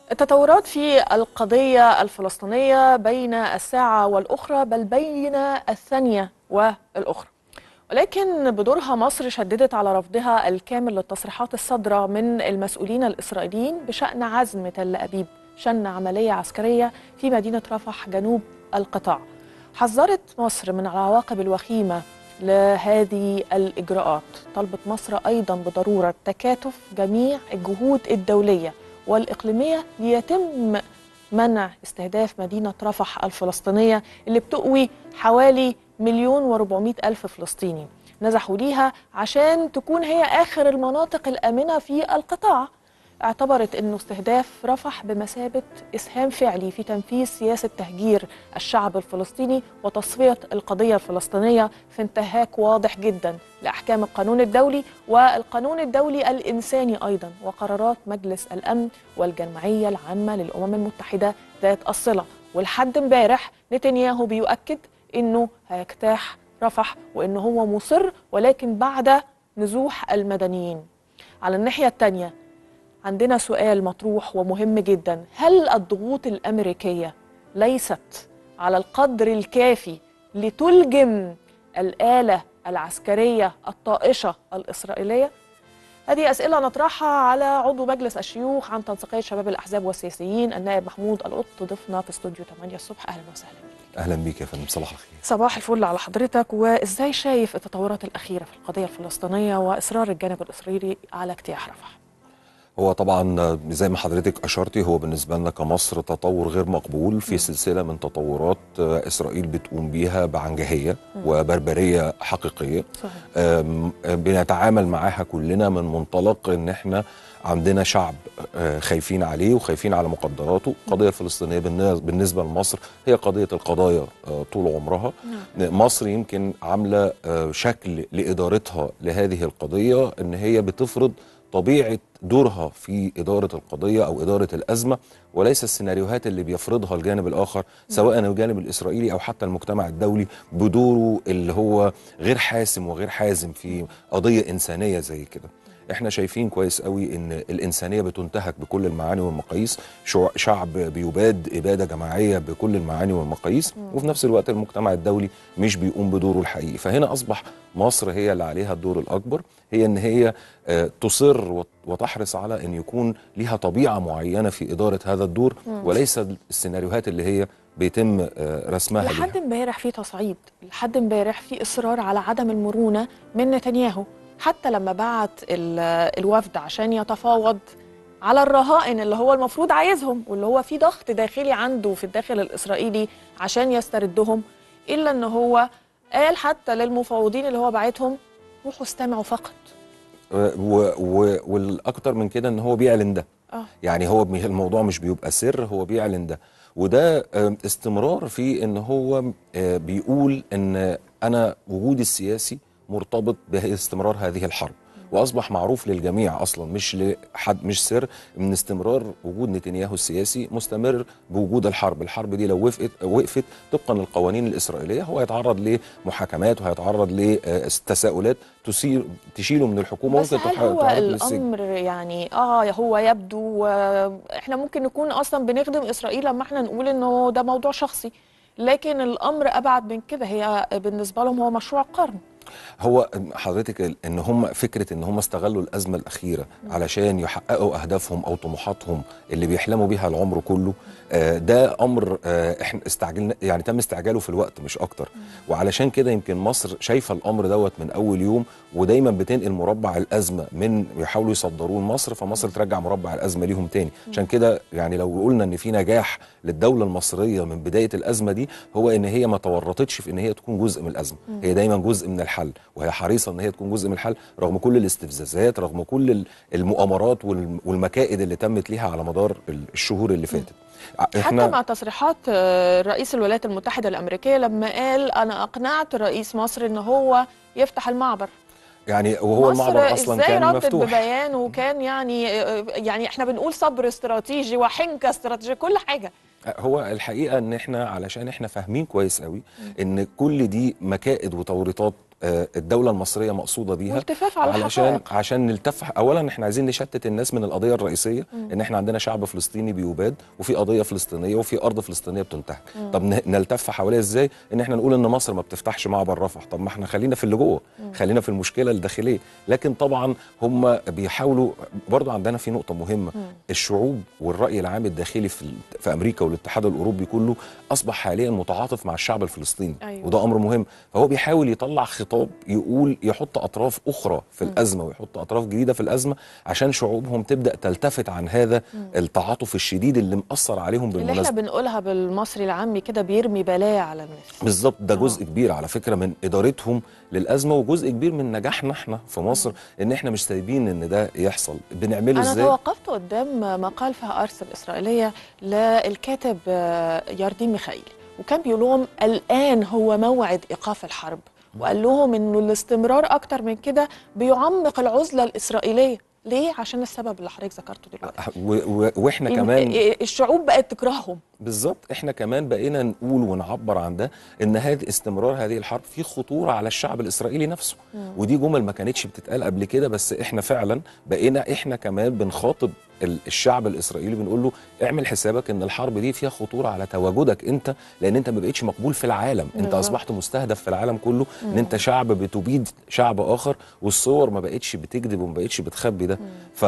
التطورات في القضية الفلسطينية بين الساعة والأخرى بل بين الثانية والأخرى ولكن بدورها مصر شددت على رفضها الكامل للتصريحات الصادرة من المسؤولين الإسرائيليين بشأن عزم تل أبيب شن عملية عسكرية في مدينة رفح جنوب القطاع حذرت مصر من العواقب الوخيمة لهذه الإجراءات طلبت مصر أيضا بضرورة تكاتف جميع الجهود الدولية والإقليمية ليتم منع استهداف مدينة رفح الفلسطينية اللي بتقوي حوالي مليون وربعمائة ألف فلسطيني نزحوا ليها عشان تكون هي آخر المناطق الآمنة في القطاع اعتبرت أنه استهداف رفح بمثابة إسهام فعلي في تنفيذ سياسة تهجير الشعب الفلسطيني وتصفية القضية الفلسطينية في انتهاك واضح جدا لأحكام القانون الدولي والقانون الدولي الإنساني أيضا وقرارات مجلس الأمن والجمعية العامة للأمم المتحدة ذات الصلة ولحد امبارح نتنياهو بيؤكد أنه هيجتاح رفح وأنه هو مصر ولكن بعد نزوح المدنيين على الناحية الثانية عندنا سؤال مطروح ومهم جدا هل الضغوط الامريكيه ليست على القدر الكافي لتلجم الاله العسكريه الطائشه الاسرائيليه هذه اسئله نطرحها على عضو مجلس الشيوخ عن تنسيقيه شباب الاحزاب والسياسيين النائب محمود القط ضيفنا في استوديو 8 الصبح اهلا وسهلا بك اهلا بيك يا فندم صباح الخير صباح الفل على حضرتك وازاي شايف التطورات الاخيره في القضيه الفلسطينيه واصرار الجانب الاسرائيلي على اجتياح رفح هو طبعا زي ما حضرتك اشرتي هو بالنسبه لنا كمصر تطور غير مقبول في سلسله من تطورات اسرائيل بتقوم بيها بعنجهيه وبربريه حقيقيه صحيح. بنتعامل معاها كلنا من منطلق ان احنا عندنا شعب خايفين عليه وخايفين على مقدراته القضية الفلسطينية بالنسبة لمصر هي قضية القضايا طول عمرها مصر يمكن عاملة شكل لإدارتها لهذه القضية ان هي بتفرض طبيعه دورها في اداره القضيه او اداره الازمه وليس السيناريوهات اللي بيفرضها الجانب الاخر سواء الجانب الاسرائيلي او حتى المجتمع الدولي بدوره اللي هو غير حاسم وغير حازم في قضيه انسانيه زي كده. احنا شايفين كويس قوي ان الانسانيه بتنتهك بكل المعاني والمقاييس شعب بيباد اباده جماعيه بكل المعاني والمقاييس وفي نفس الوقت المجتمع الدولي مش بيقوم بدوره الحقيقي فهنا اصبح مصر هي اللي عليها الدور الاكبر هي ان هي تصر وتحرص على ان يكون لها طبيعه معينه في اداره هذا الدور وليس السيناريوهات اللي هي بيتم رسمها لحد امبارح في تصعيد لحد امبارح في اصرار على عدم المرونه من نتنياهو حتى لما بعت الوفد عشان يتفاوض على الرهائن اللي هو المفروض عايزهم واللي هو في ضغط داخلي عنده في الداخل الاسرائيلي عشان يستردهم الا ان هو قال حتى للمفاوضين اللي هو بعتهم روحوا استمعوا فقط والاكتر من كده ان هو بيعلن ده آه. يعني هو الموضوع مش بيبقى سر هو بيعلن ده وده استمرار في ان هو بيقول ان انا وجودي السياسي مرتبط باستمرار هذه الحرب واصبح معروف للجميع اصلا مش لحد مش سر من استمرار وجود نتنياهو السياسي مستمر بوجود الحرب، الحرب دي لو وقفت وقفت طبقا للقوانين الاسرائيليه هو هيتعرض لمحاكمات وهيتعرض لتساؤلات تثير تشيله من الحكومه بس هل هو الامر يعني اه هو يبدو احنا ممكن نكون اصلا بنخدم اسرائيل لما احنا نقول انه ده موضوع شخصي لكن الامر ابعد من كده هي بالنسبه لهم هو مشروع قرن هو حضرتك ان هم فكره ان هم استغلوا الازمه الاخيره علشان يحققوا اهدافهم او طموحاتهم اللي بيحلموا بيها العمر كله ده امر احنا استعجلنا يعني تم استعجاله في الوقت مش اكتر وعلشان كده يمكن مصر شايفه الامر دوت من اول يوم ودايما بتنقل مربع الازمه من يحاولوا يصدروه لمصر فمصر ترجع مربع الازمه ليهم تاني عشان كده يعني لو قلنا ان في نجاح للدوله المصريه من بدايه الازمه دي هو ان هي ما تورطتش في ان هي تكون جزء من الازمه هي دايما جزء من الحل وهي حريصه ان هي تكون جزء من الحل رغم كل الاستفزازات رغم كل المؤامرات والمكائد اللي تمت ليها على مدار الشهور اللي فاتت حتى مع تصريحات رئيس الولايات المتحده الامريكيه لما قال انا اقنعت رئيس مصر ان هو يفتح المعبر يعني وهو المعبر اصلا كان ردت مفتوح ببيان وكان يعني يعني احنا بنقول صبر استراتيجي وحنكه استراتيجيه كل حاجه هو الحقيقه ان احنا علشان احنا فاهمين كويس قوي ان كل دي مكائد وتوريطات آه، الدوله المصريه مقصوده بيها والتفاف على علشان حقائق. عشان نلتف اولا احنا عايزين نشتت الناس من القضيه الرئيسيه ان احنا عندنا شعب فلسطيني بيباد وفي قضيه فلسطينيه وفي ارض فلسطينيه بتنتهك طب ن- نلتف حواليها ازاي ان احنا نقول ان مصر ما بتفتحش معبر رفح طب ما احنا خلينا في اللي جوه خلينا في المشكله الداخليه لكن طبعا هم بيحاولوا برضو عندنا في نقطه مهمه الشعوب والراي العام الداخلي في ال- في امريكا والاتحاد الاوروبي كله اصبح حاليا متعاطف مع الشعب الفلسطيني أيوة. وده امر مهم فهو بيحاول يطلع خطاب يقول يحط اطراف اخرى في الازمه ويحط اطراف جديده في الازمه عشان شعوبهم تبدا تلتفت عن هذا التعاطف الشديد اللي مأثر عليهم اللي احنا بالمناسبه بنقولها بالمصري العامي كده بيرمي بلايا على الناس بالظبط ده جزء كبير على فكره من ادارتهم للازمه وجزء كبير من نجاحنا احنا في مصر ان احنا مش سايبين ان ده يحصل بنعمله أنا ازاي توقفت قدام مقال في هآرس الإسرائيلية للكاتب آه، ياردين ميخائيل وكان بيقول لهم الآن هو موعد إيقاف الحرب وقال لهم إنه الاستمرار أكتر من كده بيعمق العزلة الإسرائيلية ليه؟ عشان السبب اللي حضرتك ذكرته دلوقتي و- و- واحنا إن- كمان الشعوب بقت تكرههم بالظبط احنا كمان بقينا نقول ونعبر عن ده ان هذه استمرار هذه الحرب في خطوره على الشعب الاسرائيلي نفسه ودي جمل ما كانتش بتتقال قبل كده بس احنا فعلا بقينا احنا كمان بنخاطب ال- الشعب الاسرائيلي بنقول له اعمل حسابك ان الحرب دي فيها خطوره على تواجدك انت لان انت ما بقتش مقبول في العالم انت بالظبط. اصبحت مستهدف في العالم كله ان انت شعب بتبيد شعب اخر والصور ما بقتش بتكذب وما بقتش بتخبي ده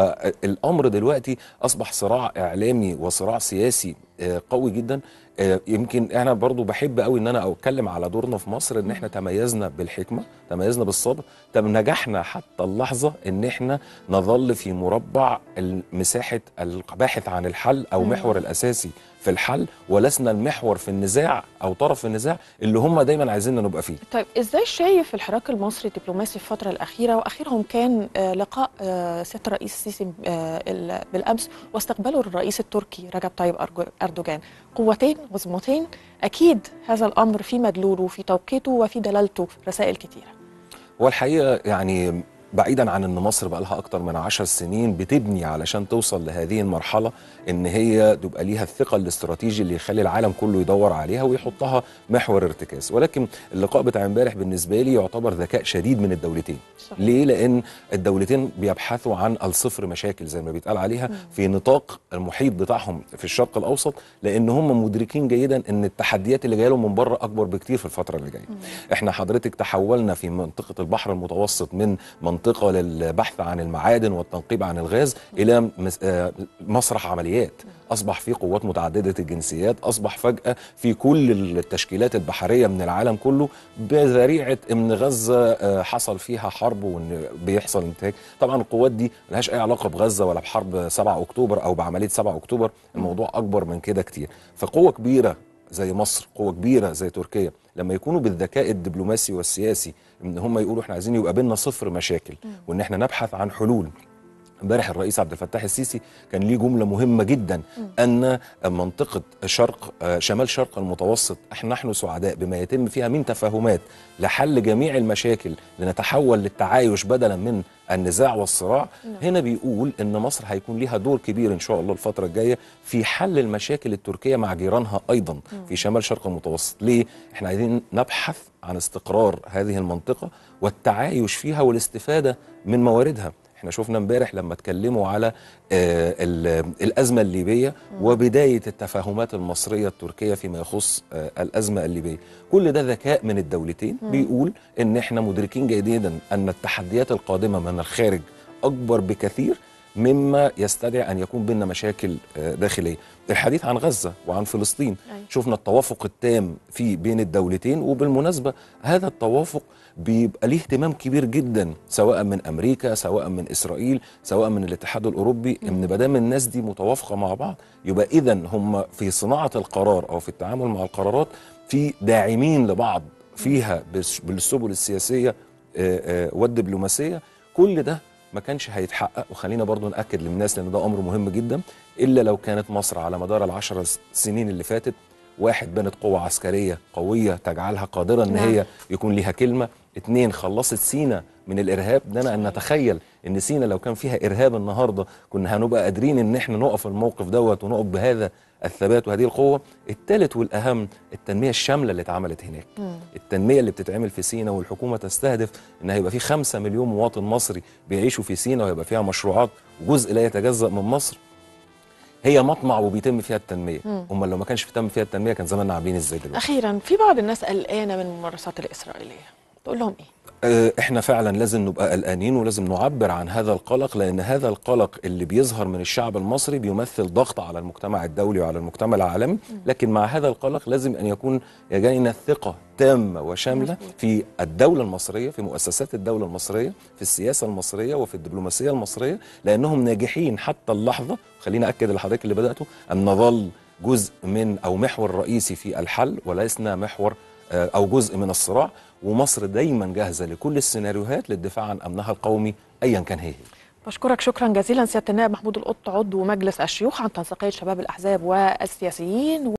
فالامر دلوقتي اصبح صراع اعلامي وصراع سياسي آه، قوي جدا آه، يمكن انا برضو بحب قوي ان انا اتكلم على دورنا في مصر ان احنا تميزنا بالحكمه تميزنا بالصبر طب نجحنا حتى اللحظه ان احنا نظل في مربع مساحه الباحث عن الحل او محور الاساسي في الحل ولسنا المحور في النزاع او طرف النزاع اللي هم دايما عايزيننا نبقى فيه طيب ازاي شايف الحراك المصري الدبلوماسي في الفتره الاخيره واخيرهم كان آه، لقاء آه، سياده الرئيس السيسي آه، ال- بالامس واستقباله الرئيس التركي رجب طيب أرجو- اردوغان قوتين عظمتين اكيد هذا الامر في مدلوله وفي توقيته وفي دلالته في رسائل كتيره هو الحقيقه يعني بعيدا عن ان مصر بقى لها اكتر من عشر سنين بتبني علشان توصل لهذه المرحله ان هي تبقى ليها الثقه الاستراتيجي اللي يخلي العالم كله يدور عليها ويحطها محور ارتكاز ولكن اللقاء بتاع امبارح بالنسبه لي يعتبر ذكاء شديد من الدولتين صحيح. ليه لان الدولتين بيبحثوا عن الصفر مشاكل زي ما بيتقال عليها في نطاق المحيط بتاعهم في الشرق الاوسط لان هم مدركين جيدا ان التحديات اللي جايه لهم من بره اكبر بكتير في الفتره اللي جايه احنا حضرتك تحولنا في منطقه البحر المتوسط من منطقه للبحث عن المعادن والتنقيب عن الغاز الى مس- آه، مسرح عمليات اصبح في قوات متعدده الجنسيات اصبح فجاه في كل التشكيلات البحريه من العالم كله بذريعه ان غزه آه، حصل فيها حرب وان بيحصل انتهاك طبعا القوات دي ملهاش اي علاقه بغزه ولا بحرب 7 اكتوبر او بعمليه 7 اكتوبر الموضوع اكبر من كده كتير فقوه كبيره زي مصر قوه كبيره زي تركيا لما يكونوا بالذكاء الدبلوماسي والسياسي ان هم يقولوا احنا عايزين يبقى بينا صفر مشاكل وان احنا نبحث عن حلول امبارح الرئيس عبد الفتاح السيسي كان ليه جمله مهمه جدا ان منطقه شرق آه، شمال شرق المتوسط احنا نحن سعداء بما يتم فيها من تفاهمات لحل جميع المشاكل لنتحول للتعايش بدلا من النزاع والصراع هنا بيقول ان مصر هيكون ليها دور كبير ان شاء الله الفتره الجايه في حل المشاكل التركيه مع جيرانها ايضا في شمال شرق المتوسط ليه احنا عايزين نبحث عن استقرار هذه المنطقه والتعايش فيها والاستفاده من مواردها احنا شفنا امبارح لما اتكلموا على آه، ال- الازمه الليبيه وبدايه التفاهمات المصريه التركيه فيما يخص آه، الازمه الليبيه كل ده ذكاء من الدولتين بيقول ان احنا مدركين جيدا ان التحديات القادمه من الخارج اكبر بكثير مما يستدعي ان يكون بيننا مشاكل آه، داخليه الحديث عن غزه وعن فلسطين أيوة. شفنا التوافق التام في بين الدولتين وبالمناسبه هذا التوافق بيبقى ليه اهتمام كبير جدا سواء من امريكا سواء من اسرائيل سواء من الاتحاد الاوروبي ان ما دام الناس دي متوافقه مع بعض يبقى اذا هم في صناعه القرار او في التعامل مع القرارات في داعمين لبعض فيها بس- بالسبل السياسيه آه، آه، والدبلوماسيه كل ده ما كانش هيتحقق وخلينا برضو ناكد للناس لان ده امر مهم جدا الا لو كانت مصر على مدار العشر سنين اللي فاتت واحد بنت قوة عسكرية قوية تجعلها قادرة ان نعم. هي يكون ليها كلمة اتنين خلصت سينا من الارهاب دنا ان نتخيل ان سينا لو كان فيها ارهاب النهارده كنا هنبقى قادرين ان احنا نقف الموقف دوت ونقف بهذا الثبات وهذه القوه الثالث والاهم التنميه الشامله اللي اتعملت هناك التنميه اللي بتتعمل في سينا والحكومه تستهدف ان هيبقى في 5 مليون مواطن مصري بيعيشوا في سينا وهيبقى فيها مشروعات وجزء لا يتجزا من مصر هي مطمع وبيتم فيها التنميه هم لو ما كانش بيتم فيها التنميه كان زماننا عاملين ازاي دلوقتي اخيرا في بعض الناس قلقانه من الممارسات الاسرائيليه تقول لهم ايه آه، احنا فعلا لازم نبقى قلقانين ولازم نعبر عن هذا القلق لان هذا القلق اللي بيظهر من الشعب المصري بيمثل ضغط على المجتمع الدولي وعلى المجتمع العالمي لكن مع هذا القلق لازم ان يكون يجينا ثقه تامه وشامله في الدوله المصريه في مؤسسات الدوله المصريه في السياسه المصريه وفي الدبلوماسيه المصريه لانهم ناجحين حتى اللحظه خلينا اكد لحضرتك اللي بداته ان نظل جزء من او محور رئيسي في الحل ولسنا محور آه، او جزء من الصراع ومصر دايما جاهزه لكل السيناريوهات للدفاع عن امنها القومي ايا كان هي هي بشكرك شكرا جزيلا سياده النائب محمود القط عضو مجلس الشيوخ عن تنسيقيه شباب الاحزاب والسياسيين